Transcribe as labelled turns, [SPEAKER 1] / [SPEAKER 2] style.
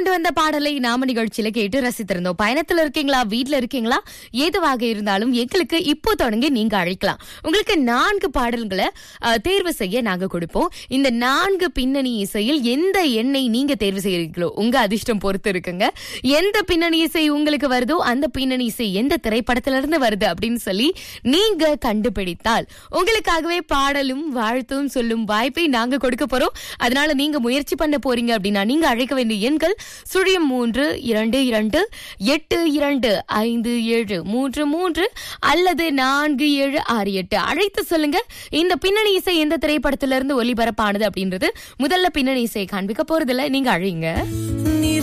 [SPEAKER 1] கொண்டு வந்த பாடலை நாம நிகழ்ச்சியில கேட்டு ரசித்திருந்தோம் பயணத்துல இருக்கீங்களா வீட்ல இருக்கீங்களா எதுவாக இருந்தாலும் எங்களுக்கு இப்போ தொடங்கி நீங்க அழைக்கலாம் உங்களுக்கு நான்கு பாடல்களை அஹ், தேர்வு செய்ய நாங்க கொடுப்போம் இந்த நான்கு பின்னணி இசையில் எந்த எண்ணை நீங்க தேர்வு செய்யறீங்களோ உங்க அதிர்ஷ்டம் பொறுத்து இருக்குங்க எந்த பின்னணி இசை உங்களுக்கு வருதோ அந்த பின்னணி இசை எந்த திரைப்படத்துல இருந்து வருது அப்படின்னு சொல்லி நீங்க கண்டுபிடித்தால் உங்களுக்காகவே பாடலும் வாழ்த்தும் சொல்லும் வாய்ப்பை நாங்க கொடுக்க போறோம் அதனால நீங்க முயற்சி பண்ண போறீங்க அப்படின்னா நீங்க அழைக்க வேண்டிய எண்கள் சுழியம் மூன்று இரண்டு இரண்டு எட்டு இரண்டு ஐந்து ஏழு மூன்று மூன்று அல்லது நான்கு ஏழு ஆறு எட்டு அழைத்து சொல்லுங்க இந்த பின்னணி இசை எந்த திரைப்படத்திலிருந்து ஒளிபரப்பானது அப்படின்றது முதல்ல பின்னணி இசை காண்பிக்க போறதில்ல நீங்க அழைங்க